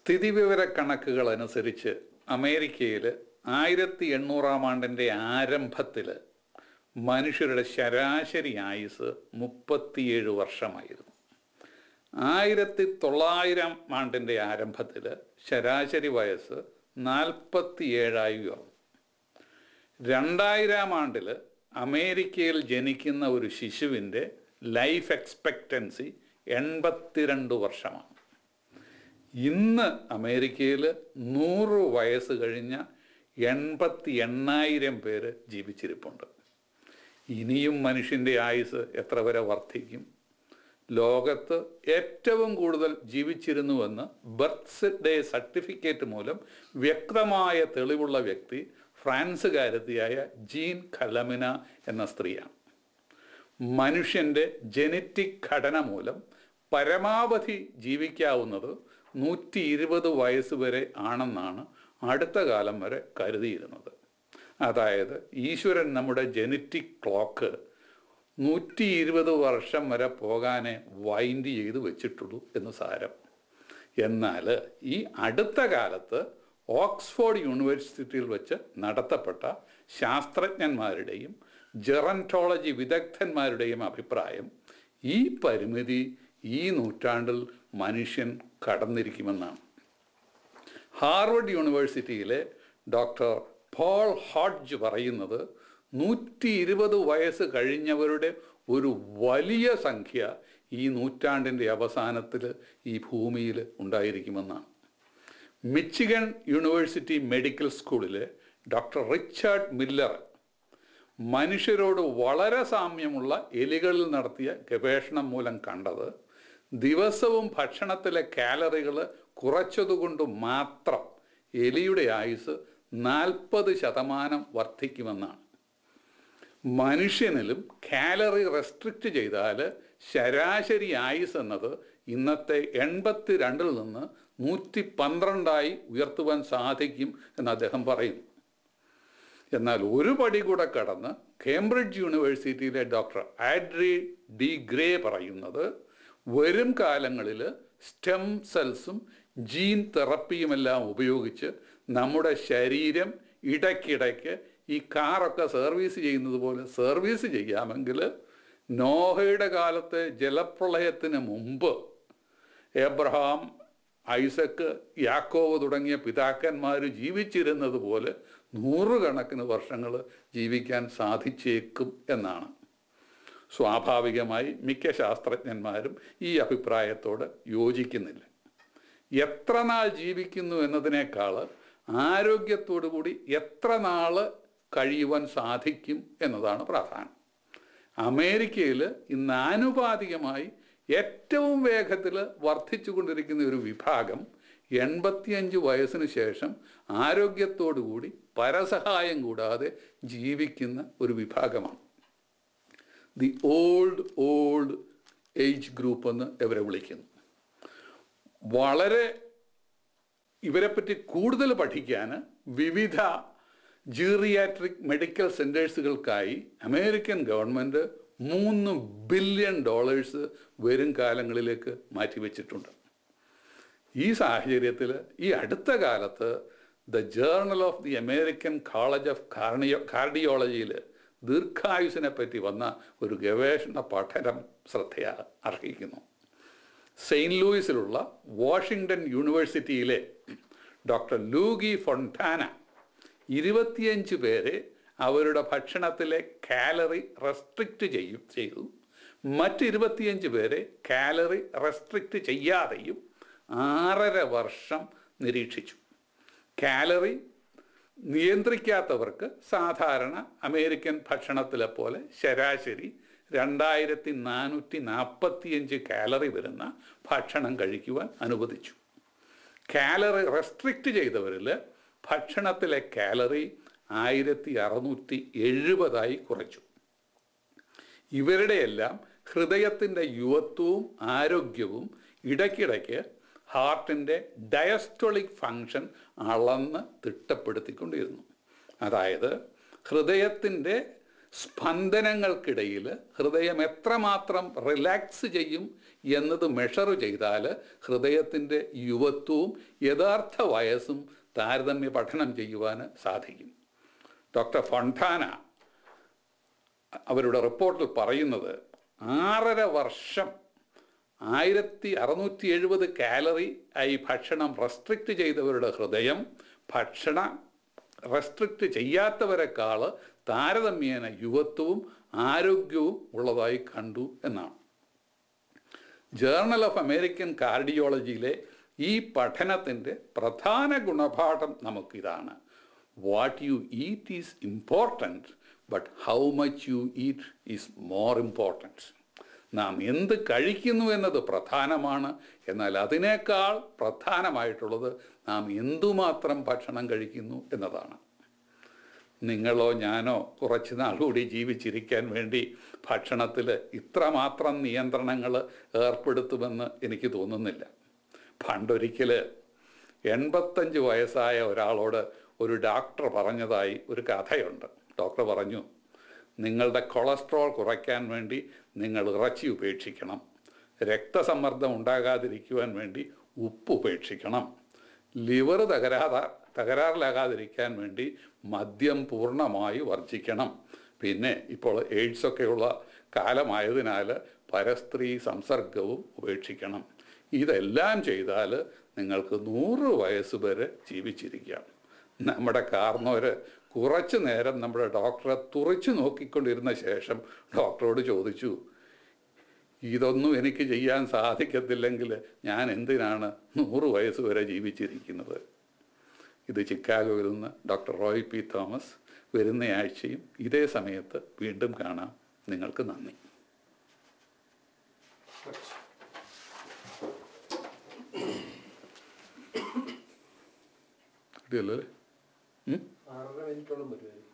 സ്ഥിതിവിവര കണക്കുകൾ അനുസരിച്ച് അമേരിക്കയിൽ ആയിരത്തി എണ്ണൂറാം ആണ്ടിൻ്റെ ആരംഭത്തിൽ മനുഷ്യരുടെ ശരാശരി ആയുസ് മുപ്പത്തിയേഴ് വർഷമായിരുന്നു ആയിരത്തി തൊള്ളായിരം ആണ്ടിൻ്റെ ആരംഭത്തിൽ ശരാശരി വയസ്സ് നാൽപ്പത്തിയേഴായി ഉയർന്നു രണ്ടായിരം ആണ്ടിൽ അമേരിക്കയിൽ ജനിക്കുന്ന ഒരു ശിശുവിൻ്റെ ലൈഫ് എക്സ്പെക്റ്റൻസി എൺപത്തിരണ്ട് വർഷമാണ് ഇന്ന് അമേരിക്കയിൽ നൂറ് വയസ്സ് കഴിഞ്ഞ എൺപത്തി എണ്ണായിരം പേര് ജീവിച്ചിരിപ്പുണ്ട് ഇനിയും മനുഷ്യൻ്റെ ആയുസ് എത്ര വരെ വർദ്ധിക്കും ലോകത്ത് ഏറ്റവും കൂടുതൽ ജീവിച്ചിരുന്നുവെന്ന് ബർത്ത് ഡേ സർട്ടിഫിക്കറ്റ് മൂലം വ്യക്തമായ തെളിവുള്ള വ്യക്തി ഫ്രാൻസുകാരത്തിയായ ജീൻ ഖലമിന എന്ന സ്ത്രീയാണ് മനുഷ്യൻ്റെ ജനറ്റിക് ഘടന മൂലം പരമാവധി ജീവിക്കാവുന്നത് നൂറ്റി ഇരുപത് വയസ്സ് വരെ ആണെന്നാണ് അടുത്ത കാലം വരെ കരുതിയിരുന്നത് അതായത് ഈശ്വരൻ നമ്മുടെ ജനറ്റിക് ക്ലോക്ക് നൂറ്റി ഇരുപത് വർഷം വരെ പോകാനേ വൈൻഡ് ചെയ്ത് വെച്ചിട്ടുള്ളൂ എന്ന് സാരം എന്നാൽ ഈ അടുത്ത കാലത്ത് ഓക്സ്ഫോർഡ് യൂണിവേഴ്സിറ്റിയിൽ വെച്ച് നടത്തപ്പെട്ട ശാസ്ത്രജ്ഞന്മാരുടെയും ജെറൻറ്റോളജി വിദഗ്ധന്മാരുടെയും അഭിപ്രായം ഈ പരിമിതി ഈ നൂറ്റാണ്ടിൽ മനുഷ്യൻ കടന്നിരിക്കുമെന്നാണ് ഹാർവർഡ് യൂണിവേഴ്സിറ്റിയിലെ ഡോക്ടർ പോൾ ഹോഡ്ജ് പറയുന്നത് നൂറ്റി ഇരുപത് വയസ്സ് കഴിഞ്ഞവരുടെ ഒരു വലിയ സംഖ്യ ഈ നൂറ്റാണ്ടിൻ്റെ അവസാനത്തിൽ ഈ ഭൂമിയിൽ ഉണ്ടായിരിക്കുമെന്നാണ് മിച്ചിഗൺ യൂണിവേഴ്സിറ്റി മെഡിക്കൽ സ്കൂളിലെ ഡോക്ടർ റിച്ചാർഡ് മില്ലർ മനുഷ്യരോട് വളരെ സാമ്യമുള്ള എലികളിൽ നടത്തിയ ഗവേഷണം മൂലം കണ്ടത് ദിവസവും ഭക്ഷണത്തിലെ കാലറികൾ കുറച്ചതുകൊണ്ട് മാത്രം എലിയുടെ ആയുസ് നാൽപ്പത് ശതമാനം വർദ്ധിക്കുമെന്നാണ് മനുഷ്യനിലും കാലറി റെസ്ട്രിക്റ്റ് ചെയ്താൽ ശരാശരി ആയുസ് എന്നത് ഇന്നത്തെ എൺപത്തി രണ്ടിൽ നിന്ന് നൂറ്റി പന്ത്രണ്ടായി ഉയർത്തുവാൻ സാധിക്കും എന്ന് അദ്ദേഹം പറയുന്നു എന്നാൽ ഒരു പടി കൂടെ കടന്ന് കേംബ്രിഡ്ജ് യൂണിവേഴ്സിറ്റിയിലെ ഡോക്ടർ ആഡ്രി ഡി ഗ്രേ പറയുന്നത് വരും കാലങ്ങളിൽ സ്റ്റെം സെൽസും ജീൻ തെറപ്പിയുമെല്ലാം ഉപയോഗിച്ച് നമ്മുടെ ശരീരം ഇടയ്ക്കിടയ്ക്ക് ഈ കാറൊക്കെ സർവീസ് ചെയ്യുന്നത് പോലെ സർവീസ് ചെയ്യാമെങ്കിൽ നോഹയുടെ കാലത്തെ ജലപ്രളയത്തിന് മുമ്പ് എബ്രഹാം ഐസക്ക് യാക്കോവ് തുടങ്ങിയ പിതാക്കന്മാർ ജീവിച്ചിരുന്നത് പോലെ നൂറുകണക്കിന് വർഷങ്ങൾ ജീവിക്കാൻ സാധിച്ചേക്കും എന്നാണ് സ്വാഭാവികമായി മിക്ക ശാസ്ത്രജ്ഞന്മാരും ഈ അഭിപ്രായത്തോട് യോജിക്കുന്നില്ല എത്ര നാൾ ജീവിക്കുന്നു എന്നതിനേക്കാൾ ആരോഗ്യത്തോടു കൂടി എത്ര നാൾ കഴിയുവാൻ സാധിക്കും എന്നതാണ് പ്രധാനം അമേരിക്കയിൽ ഇന്ന് ആനുപാതികമായി ഏറ്റവും വേഗത്തിൽ വർദ്ധിച്ചുകൊണ്ടിരിക്കുന്ന ഒരു വിഭാഗം എൺപത്തിയഞ്ച് വയസ്സിന് ശേഷം ആരോഗ്യത്തോടു കൂടി പരസഹായം കൂടാതെ ജീവിക്കുന്ന ഒരു വിഭാഗമാണ് the old old age group എന്ന് ഇവരെ വിളിക്കുന്നു വളരെ ഇവരെപ്പറ്റി കൂടുതൽ പഠിക്കാൻ വിവിധ ജീറിയാട്രിക് മെഡിക്കൽ സെൻറ്റേഴ്സുകൾക്കായി അമേരിക്കൻ ഗവൺമെൻറ് മൂന്ന് ബില്യൺ ഡോളേഴ്സ് വരും കാലങ്ങളിലേക്ക് മാറ്റിവെച്ചിട്ടുണ്ട് ഈ സാഹചര്യത്തിൽ ഈ അടുത്ത കാലത്ത് the journal of the American college of കാർണിയോ കാർഡിയോളജിയിൽ ദീർഘായുസിനെ പറ്റി വന്ന ഒരു ഗവേഷണ പഠനം ശ്രദ്ധ അർഹിക്കുന്നു സെയിൻറ്റ് ലൂയിസിലുള്ള വാഷിങ്ടൺ യൂണിവേഴ്സിറ്റിയിലെ ഡോക്ടർ ലൂഗി ഫൊണ്ടാന ഇരുപത്തിയഞ്ച് പേരെ അവരുടെ ഭക്ഷണത്തിലെ കാലറി റെസ്ട്രിക്റ്റ് ചെയ്യും ചെയ്തു മറ്റ് ഇരുപത്തിയഞ്ച് പേരെ കാലറി റെസ്ട്രിക്റ്റ് ചെയ്യാതെയും ആറര വർഷം നിരീക്ഷിച്ചു കാലറി നിയന്ത്രിക്കാത്തവർക്ക് സാധാരണ അമേരിക്കൻ ഭക്ഷണത്തിലെ പോലെ ശരാശരി രണ്ടായിരത്തി നാനൂറ്റി നാൽപ്പത്തിയഞ്ച് കാലറി വരുന്ന ഭക്ഷണം കഴിക്കുവാൻ അനുവദിച്ചു കാലറി റെസ്ട്രിക്റ്റ് ചെയ്തവരിൽ ഭക്ഷണത്തിലെ കാലറി ആയിരത്തി അറുന്നൂറ്റി എഴുപതായി കുറച്ചു ഇവരുടെയെല്ലാം ഹൃദയത്തിൻ്റെ യുവത്വവും ആരോഗ്യവും ഇടയ്ക്കിടയ്ക്ക് ഹാർട്ടിൻ്റെ ഡയസ്റ്റോളിക് ഫങ്ഷൻ അളന്ന് തിട്ടപ്പെടുത്തിക്കൊണ്ടിരുന്നു അതായത് ഹൃദയത്തിൻ്റെ സ്പന്ദനങ്ങൾക്കിടയിൽ ഹൃദയം എത്രമാത്രം റിലാക്സ് ചെയ്യും എന്നത് മെഷർ ചെയ്താൽ ഹൃദയത്തിൻ്റെ യുവത്വവും യഥാർത്ഥ വയസ്സും താരതമ്യ പഠനം ചെയ്യുവാൻ സാധിക്കും ഡോക്ടർ ഫൊണ്ടാന അവരുടെ റിപ്പോർട്ടിൽ പറയുന്നത് ആറര വർഷം ആയിരത്തി അറുന്നൂറ്റി എഴുപത് കാലറി ആയി ഭക്ഷണം റെസ്ട്രിക്റ്റ് ചെയ്തവരുടെ ഹൃദയം ഭക്ഷണ റെസ്ട്രിക്റ്റ് ചെയ്യാത്തവരെക്കാൾ താരതമ്യേന യുവത്വവും ആരോഗ്യവും ഉള്ളതായി കണ്ടു എന്നാണ് ജേർണൽ ഓഫ് അമേരിക്കൻ കാർഡിയോളജിയിലെ ഈ പഠനത്തിൻ്റെ പ്രധാന ഗുണപാഠം നമുക്കിതാണ് what you eat is important but how much you eat is more important നാം എന്ത് കഴിക്കുന്നു എന്നത് പ്രധാനമാണ് എന്നാൽ അതിനേക്കാൾ പ്രധാനമായിട്ടുള്ളത് നാം എന്തുമാത്രം ഭക്ഷണം കഴിക്കുന്നു എന്നതാണ് നിങ്ങളോ ഞാനോ കുറച്ച് നാളുകൂടി ജീവിച്ചിരിക്കാൻ വേണ്ടി ഭക്ഷണത്തിൽ ഇത്രമാത്രം നിയന്ത്രണങ്ങൾ ഏർപ്പെടുത്തുമെന്ന് എനിക്ക് തോന്നുന്നില്ല പണ്ടൊരിക്കൽ എൺപത്തഞ്ച് വയസ്സായ ഒരാളോട് ഒരു ഡോക്ടർ പറഞ്ഞതായി ഒരു കഥയുണ്ട് ഡോക്ടർ പറഞ്ഞു നിങ്ങളുടെ കൊളസ്ട്രോൾ കുറയ്ക്കാൻ വേണ്ടി നിങ്ങൾ ഇറച്ചി ഉപേക്ഷിക്കണം രക്തസമ്മർദ്ദം ഉണ്ടാകാതിരിക്കുവാൻ വേണ്ടി ഉപ്പ് ഉപേക്ഷിക്കണം ലിവർ തകരാത തകരാറിലാകാതിരിക്കാൻ വേണ്ടി മദ്യം പൂർണ്ണമായി വർജിക്കണം പിന്നെ ഇപ്പോൾ എയ്ഡ്സ് ഒക്കെയുള്ള കാലമായതിനാൽ പരസ്ത്രീ സംസർഗവും ഉപേക്ഷിക്കണം ഇതെല്ലാം ചെയ്താൽ നിങ്ങൾക്ക് നൂറ് വയസ്സ് വരെ ജീവിച്ചിരിക്കാം നമ്മുടെ കാർന്നവർ കുറച്ചു നേരം നമ്മുടെ ഡോക്ടറെ തുറച്ചു നോക്കിക്കൊണ്ടിരുന്ന ശേഷം ഡോക്ടറോട് ചോദിച്ചു ഇതൊന്നും എനിക്ക് ചെയ്യാൻ സാധിക്കത്തില്ലെങ്കിൽ ഞാൻ എന്തിനാണ് നൂറ് വയസ്സ് വരെ ജീവിച്ചിരിക്കുന്നത് ഇത് ചിക്കാഗോയിൽ നിന്ന് ഡോക്ടർ റോയ് പി തോമസ് വരുന്ന ആഴ്ചയും ഇതേ സമയത്ത് വീണ്ടും കാണാം നിങ്ങൾക്ക് നന്ദി കിട്ടിയല്ലോ അല്ലേ ഉം? ആറര മിനിറ്റോളം വരുമായിരുന്നു